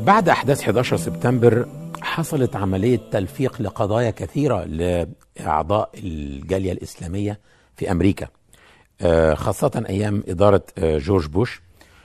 بعد أحداث 11 سبتمبر حصلت عملية تلفيق لقضايا كثيرة لأعضاء الجالية الإسلامية في أمريكا آه، خاصة أيام إدارة آه، جورج بوش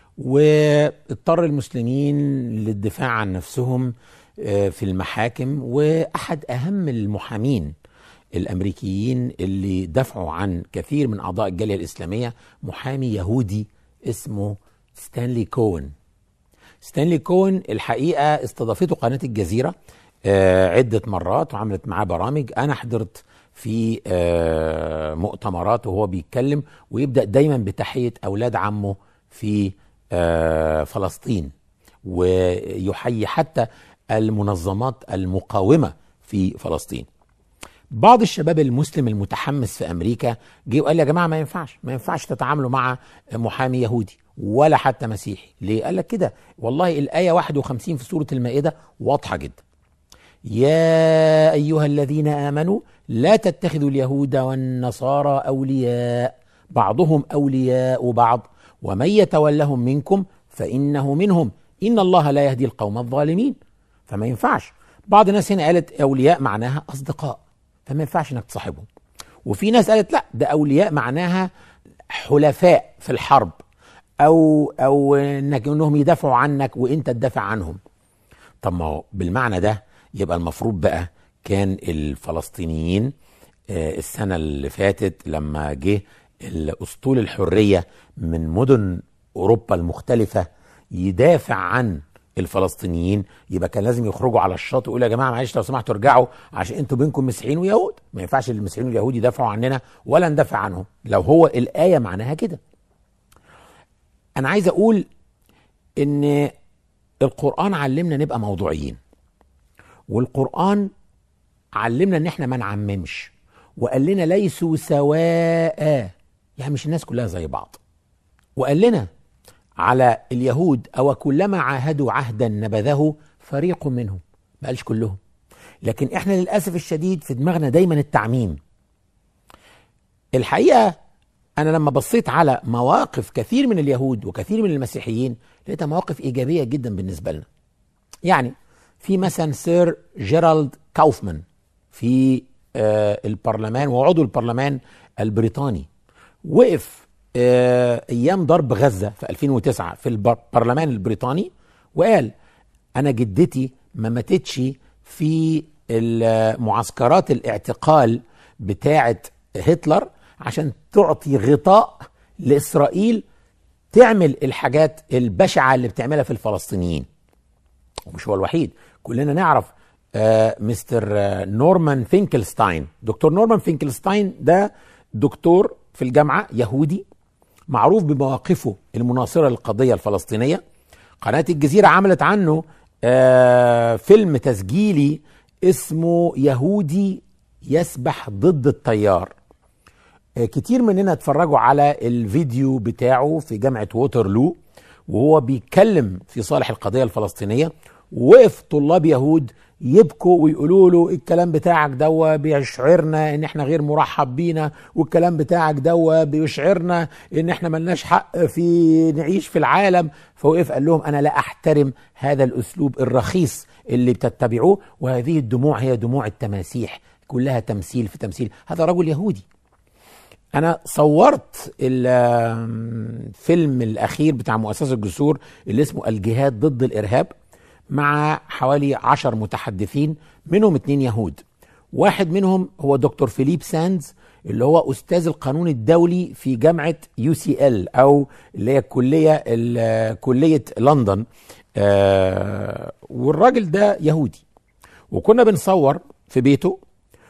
واضطر المسلمين للدفاع عن نفسهم آه، في المحاكم وأحد أهم المحامين الأمريكيين اللي دفعوا عن كثير من أعضاء الجالية الإسلامية محامي يهودي اسمه ستانلي كوين ستانلي كوين الحقيقه استضافته قناه الجزيره آه، عده مرات وعملت معاه برامج انا حضرت في آه، مؤتمرات وهو بيتكلم ويبدا دايما بتحيه اولاد عمه في آه، فلسطين ويحيي حتى المنظمات المقاومه في فلسطين بعض الشباب المسلم المتحمس في امريكا جه وقال يا جماعه ما ينفعش ما ينفعش تتعاملوا مع محامي يهودي ولا حتى مسيحي ليه قال لك كده والله الايه 51 في سوره المائده واضحه جدا يا ايها الذين امنوا لا تتخذوا اليهود والنصارى اولياء بعضهم اولياء بعض ومن يتولهم منكم فانه منهم ان الله لا يهدي القوم الظالمين فما ينفعش بعض الناس هنا قالت اولياء معناها اصدقاء فما ينفعش انك تصاحبهم وفي ناس قالت لا ده اولياء معناها حلفاء في الحرب او او انك انهم يدافعوا عنك وانت تدافع عنهم طب ما هو بالمعنى ده يبقى المفروض بقى كان الفلسطينيين آه، السنه اللي فاتت لما جه الاسطول الحريه من مدن اوروبا المختلفه يدافع عن الفلسطينيين يبقى كان لازم يخرجوا على الشاطئ ويقولوا يا جماعه معلش لو سمحتوا ارجعوا عشان انتوا بينكم مسيحيين ويهود ما ينفعش المسيحيين واليهود يدافعوا عننا ولا ندافع عنهم لو هو الايه معناها كده انا عايز اقول ان القران علمنا نبقى موضوعيين والقران علمنا ان احنا ما نعممش وقال لنا ليسوا سواء يعني مش الناس كلها زي بعض وقال لنا على اليهود او كلما عاهدوا عهدا نبذه فريق منهم ما قالش كلهم لكن احنا للاسف الشديد في دماغنا دايما التعميم الحقيقه انا لما بصيت على مواقف كثير من اليهود وكثير من المسيحيين لقيتها مواقف ايجابيه جدا بالنسبه لنا يعني في مثلا سير جيرالد كاوفمان في آه البرلمان وعضو البرلمان البريطاني وقف آه ايام ضرب غزه في 2009 في البرلمان البريطاني وقال انا جدتي ما ماتتش في معسكرات الاعتقال بتاعه هتلر عشان تعطي غطاء لاسرائيل تعمل الحاجات البشعه اللي بتعملها في الفلسطينيين ومش هو الوحيد كلنا نعرف آه مستر آه نورمان فينكلستاين دكتور نورمان فينكلستاين ده دكتور في الجامعه يهودي معروف بمواقفه المناصره للقضيه الفلسطينيه قناه الجزيره عملت عنه آه فيلم تسجيلي اسمه يهودي يسبح ضد التيار كتير مننا اتفرجوا على الفيديو بتاعه في جامعة ووترلو وهو بيتكلم في صالح القضية الفلسطينية وقف طلاب يهود يبكوا ويقولوا له الكلام بتاعك دوا بيشعرنا ان احنا غير مرحب بينا والكلام بتاعك دوا بيشعرنا ان احنا ملناش حق في نعيش في العالم فوقف قال لهم انا لا احترم هذا الاسلوب الرخيص اللي بتتبعوه وهذه الدموع هي دموع التماسيح كلها تمثيل في تمثيل هذا رجل يهودي انا صورت الفيلم الاخير بتاع مؤسسه الجسور اللي اسمه الجهاد ضد الارهاب مع حوالي عشر متحدثين منهم اتنين يهود واحد منهم هو دكتور فيليب ساندز اللي هو استاذ القانون الدولي في جامعه يو سي ال او اللي هي الكليه كليه لندن آه والراجل ده يهودي وكنا بنصور في بيته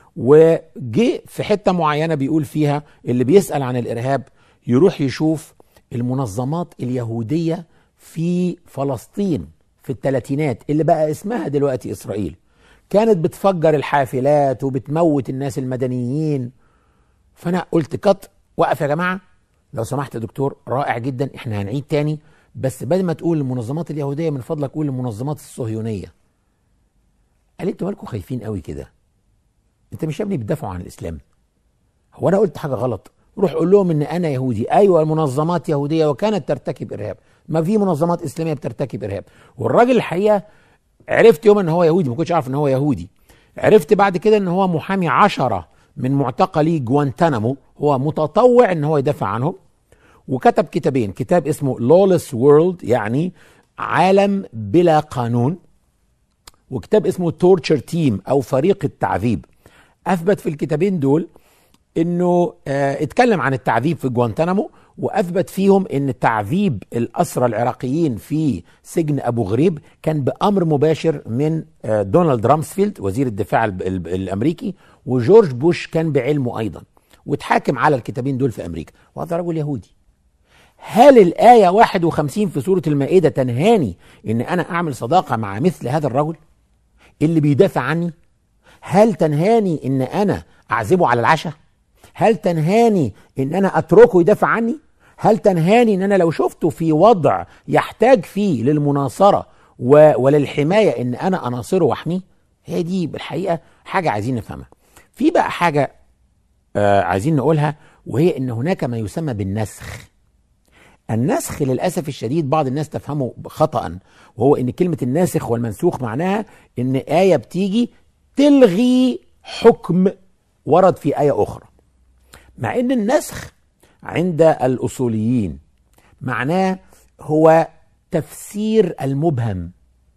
وجه في حته معينه بيقول فيها اللي بيسال عن الارهاب يروح يشوف المنظمات اليهوديه في فلسطين في الثلاثينات اللي بقى اسمها دلوقتي اسرائيل كانت بتفجر الحافلات وبتموت الناس المدنيين فانا قلت كت وقف يا جماعه لو سمحت يا دكتور رائع جدا احنا هنعيد تاني بس بدل ما تقول المنظمات اليهوديه من فضلك قول المنظمات الصهيونيه قال انتوا مالكم خايفين قوي كده انت مش يا ابني بتدافعوا عن الاسلام هو انا قلت حاجه غلط روح قول لهم ان انا يهودي ايوه المنظمات يهوديه وكانت ترتكب ارهاب ما في منظمات اسلاميه بترتكب ارهاب والراجل الحقيقه عرفت يوم ان هو يهودي ما كنتش عارف ان هو يهودي عرفت بعد كده ان هو محامي عشرة من معتقلي جوانتانامو هو متطوع ان هو يدافع عنهم وكتب كتابين كتاب اسمه لولس وورلد يعني عالم بلا قانون وكتاب اسمه تورتشر تيم او فريق التعذيب اثبت في الكتابين دول انه اه اتكلم عن التعذيب في جوانتانامو واثبت فيهم ان تعذيب الاسرى العراقيين في سجن ابو غريب كان بامر مباشر من اه دونالد رامسفيلد وزير الدفاع ال ال الامريكي وجورج بوش كان بعلمه ايضا واتحاكم على الكتابين دول في امريكا وهذا رجل يهودي هل الآية 51 في سورة المائدة تنهاني إن أنا أعمل صداقة مع مثل هذا الرجل اللي بيدافع عني؟ هل تنهاني إن أنا أعزمه على العشاء؟ هل تنهاني إن أنا أتركه يدافع عني؟ هل تنهاني إن أنا لو شفته في وضع يحتاج فيه للمناصرة و... وللحماية إن أنا أناصره وأحميه؟ هي دي بالحقيقة حاجة عايزين نفهمها. في بقى حاجة آه عايزين نقولها وهي إن هناك ما يسمى بالنسخ. النسخ للاسف الشديد بعض الناس تفهمه خطا وهو ان كلمه الناسخ والمنسوخ معناها ان ايه بتيجي تلغي حكم ورد في ايه اخرى مع ان النسخ عند الاصوليين معناه هو تفسير المبهم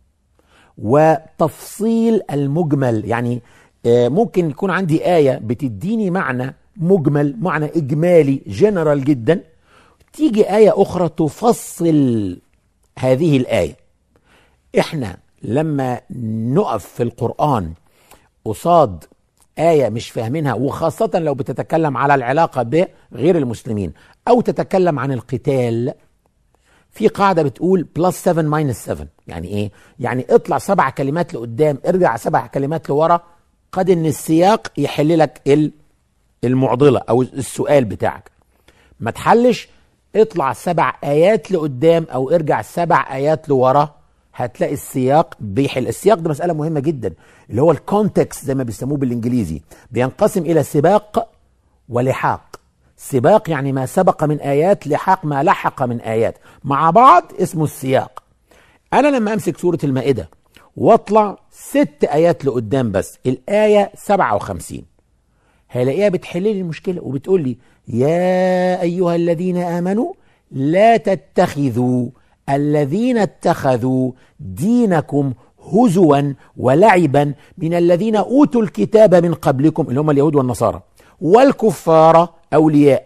وتفصيل المجمل يعني ممكن يكون عندي ايه بتديني معنى مجمل معنى اجمالي جنرال جدا تيجي آية أخرى تفصل هذه الآية إحنا لما نقف في القرآن قصاد آية مش فاهمينها وخاصة لو بتتكلم على العلاقة بغير المسلمين أو تتكلم عن القتال في قاعدة بتقول بلس 7 ماينس 7 يعني إيه؟ يعني اطلع سبع كلمات لقدام ارجع سبع كلمات لورا قد إن السياق يحل لك المعضلة أو السؤال بتاعك ما تحلش اطلع سبع ايات لقدام او ارجع سبع ايات لورا هتلاقي السياق بيحل السياق ده مساله مهمه جدا اللي هو الكونتكست زي ما بيسموه بالانجليزي بينقسم الى سباق ولحاق سباق يعني ما سبق من ايات لحاق ما لحق من ايات مع بعض اسمه السياق انا لما امسك سوره المائده واطلع ست ايات لقدام بس الايه 57 هلاقيها بتحل لي المشكله وبتقول لي يا ايها الذين امنوا لا تتخذوا الذين اتخذوا دينكم هزوا ولعبا من الذين اوتوا الكتاب من قبلكم اللي هم اليهود والنصارى والكفار اولياء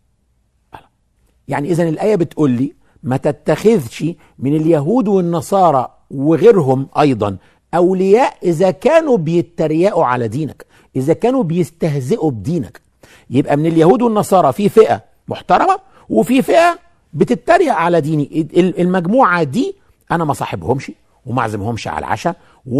يعني اذا الايه بتقول لي ما تتخذش من اليهود والنصارى وغيرهم ايضا اولياء اذا كانوا بيتريقوا على دينك اذا كانوا بيستهزئوا بدينك يبقى من اليهود والنصارى في فئه محترمه وفي فئه بتتريق على ديني المجموعه دي انا ما صاحبهمش وما اعزمهمش على العشاء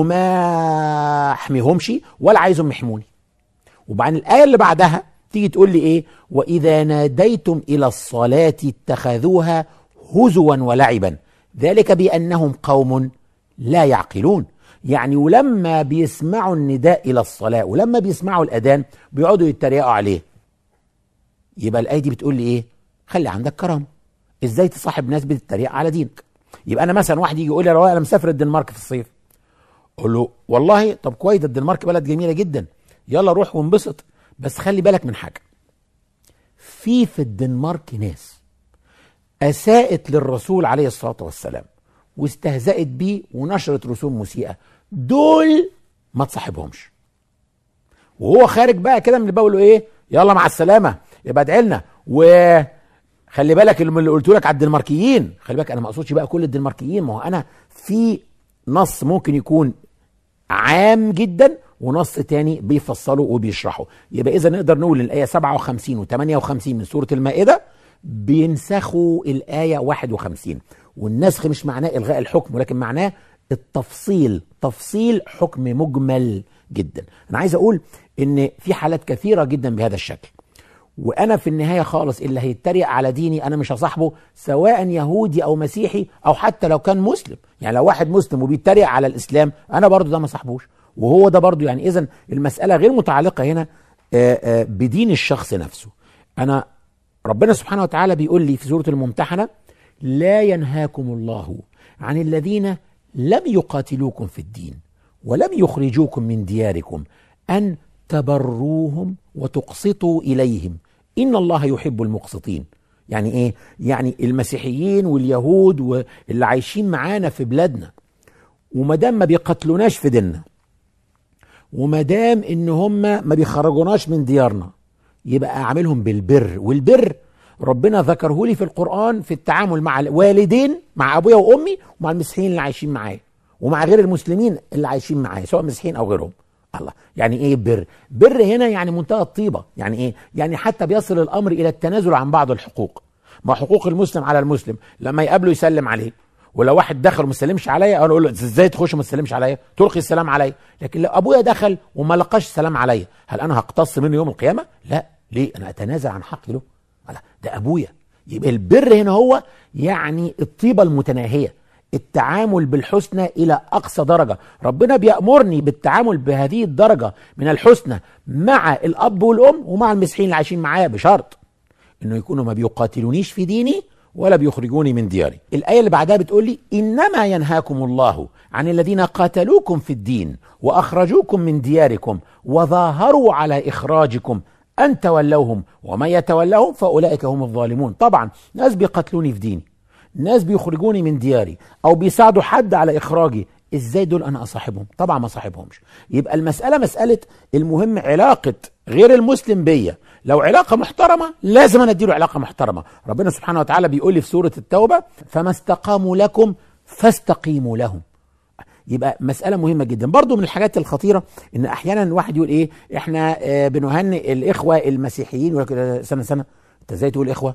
وما احميهمش ولا عايزهم يحموني وبعدين الايه اللي بعدها تيجي تقول لي ايه واذا ناديتم الى الصلاه اتخذوها هزوا ولعبا ذلك بانهم قوم لا يعقلون يعني ولما بيسمعوا النداء الى الصلاه ولما بيسمعوا الاذان بيقعدوا يتريقوا عليه يبقى الايه دي بتقول لي ايه خلي عندك كرامه ازاي تصاحب ناس بتتريق على دينك يبقى انا مثلا واحد يجي يقول لي انا مسافر الدنمارك في الصيف اقول له والله طب كويس الدنمارك بلد جميله جدا يلا روح وانبسط بس خلي بالك من حاجه في في الدنمارك ناس اساءت للرسول عليه الصلاه والسلام واستهزأت بيه ونشرت رسوم مسيئه دول ما تصاحبهمش وهو خارج بقى كده من اللي بقوله ايه يلا مع السلامه يبقى ادعي لنا وخلي بالك اللي قلت لك على الدنماركيين خلي بالك انا ما اقصدش بقى كل الدنماركيين ما هو انا في نص ممكن يكون عام جدا ونص تاني بيفصله وبيشرحه يبقى اذا نقدر نقول الايه 57 و58 من سوره المائده بينسخوا الايه 51 والنسخ مش معناه الغاء الحكم ولكن معناه التفصيل تفصيل حكم مجمل جدا انا عايز اقول ان في حالات كثيره جدا بهذا الشكل وانا في النهايه خالص اللي هيتريق على ديني انا مش هصاحبه سواء يهودي او مسيحي او حتى لو كان مسلم يعني لو واحد مسلم وبيتريق على الاسلام انا برضو ده ما صاحبوش وهو ده برضو يعني اذا المساله غير متعلقه هنا بدين الشخص نفسه انا ربنا سبحانه وتعالى بيقول لي في سورة الممتحنة لا ينهاكم الله عن الذين لم يقاتلوكم في الدين ولم يخرجوكم من دياركم أن تبروهم وتقسطوا إليهم إن الله يحب المقسطين يعني إيه؟ يعني المسيحيين واليهود واللي عايشين معانا في بلادنا وما دام ما بيقتلوناش في ديننا وما دام ان هم ما بيخرجوناش من ديارنا يبقى اعملهم بالبر والبر ربنا ذكره لي في القران في التعامل مع الوالدين مع ابويا وامي ومع المسيحيين اللي عايشين معايا ومع غير المسلمين اللي عايشين معايا سواء مسيحيين او غيرهم الله يعني ايه بر بر هنا يعني منتهى الطيبه يعني ايه يعني حتى بيصل الامر الى التنازل عن بعض الحقوق ما حقوق المسلم على المسلم لما يقابله يسلم عليه ولو واحد دخل وما سلمش عليا انا اقول له ازاي تخش وما تسلمش عليا تلقي السلام عليا لكن لو ابويا دخل وما لقاش السلام عليا هل انا هقتص منه يوم القيامه لا ليه انا اتنازل عن حقي له لا ده ابويا يبقى البر هنا هو يعني الطيبه المتناهيه التعامل بالحسنى الى اقصى درجه ربنا بيامرني بالتعامل بهذه الدرجه من الحسنى مع الاب والام ومع المسيحيين اللي عايشين معايا بشرط انه يكونوا ما بيقاتلونيش في ديني ولا بيخرجوني من دياري الآية اللي بعدها بتقول لي إنما ينهاكم الله عن الذين قاتلوكم في الدين وأخرجوكم من دياركم وظاهروا على إخراجكم أن تولوهم ومن يتولهم فأولئك هم الظالمون طبعا ناس بيقتلوني في ديني ناس بيخرجوني من دياري أو بيساعدوا حد على إخراجي ازاي دول انا اصاحبهم طبعا ما اصاحبهمش يبقى المساله مساله المهم علاقه غير المسلم بيا لو علاقه محترمه لازم انا اديله علاقه محترمه ربنا سبحانه وتعالى بيقول لي في سوره التوبه فما استقاموا لكم فاستقيموا لهم يبقى مسألة مهمة جدا برضو من الحاجات الخطيرة ان احيانا واحد يقول ايه احنا آه بنهنئ الاخوة المسيحيين يقول لك سنة سنة انت ازاي تقول اخوة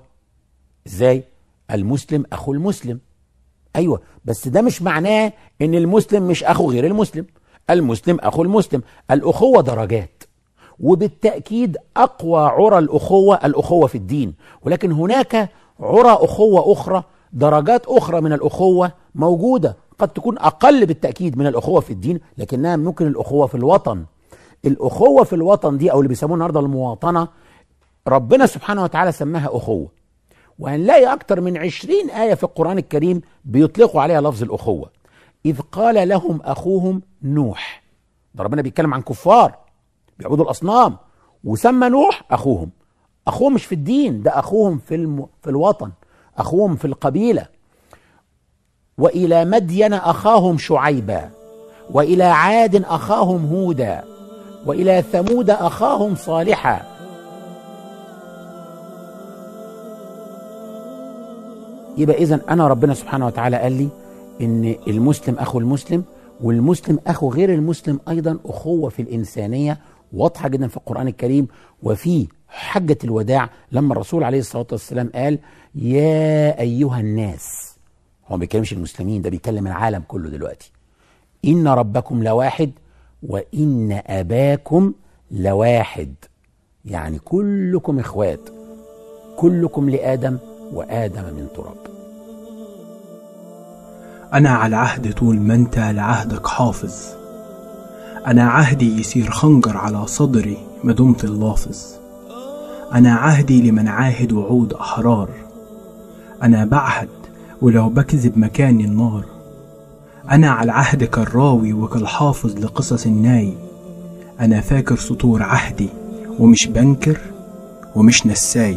ازاي المسلم اخو المسلم ايوه بس ده مش معناه ان المسلم مش اخو غير المسلم المسلم اخو المسلم الاخوه درجات وبالتاكيد اقوى عرى الاخوه الاخوه في الدين ولكن هناك عرى اخوه اخرى درجات اخرى من الاخوه موجوده قد تكون اقل بالتاكيد من الاخوه في الدين لكنها ممكن الاخوه في الوطن الاخوه في الوطن دي او اللي بيسموها النهارده المواطنه ربنا سبحانه وتعالى سماها اخوه وهنلاقي أكتر من عشرين آية في القرآن الكريم بيطلقوا عليها لفظ الأخوة إذ قال لهم أخوهم نوح ده ربنا بيتكلم عن كفار بيعبدوا الأصنام وسمى نوح أخوهم أخوهم مش في الدين ده أخوهم في, الم... في الوطن أخوهم في القبيلة وإلى مدين أخاهم شعيبا وإلى عاد أخاهم هودا وإلى ثمود أخاهم صالحا يبقى اذا انا ربنا سبحانه وتعالى قال لي ان المسلم اخو المسلم والمسلم اخو غير المسلم ايضا اخوه في الانسانيه واضحه جدا في القران الكريم وفي حجه الوداع لما الرسول عليه الصلاه والسلام قال يا ايها الناس هو ما بيتكلمش المسلمين ده بيكلم العالم كله دلوقتي ان ربكم لواحد وان اباكم لواحد يعني كلكم اخوات كلكم لادم وآدم من تراب أنا على عهد طول ما أنت لعهدك حافظ أنا عهدي يصير خنجر على صدري ما دمت اللافظ أنا عهدي لمن عاهد وعود أحرار أنا بعهد ولو بكذب مكاني النار أنا على عهد كالراوي وكالحافظ لقصص الناي أنا فاكر سطور عهدي ومش بنكر ومش نساي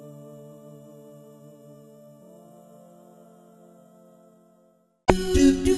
do do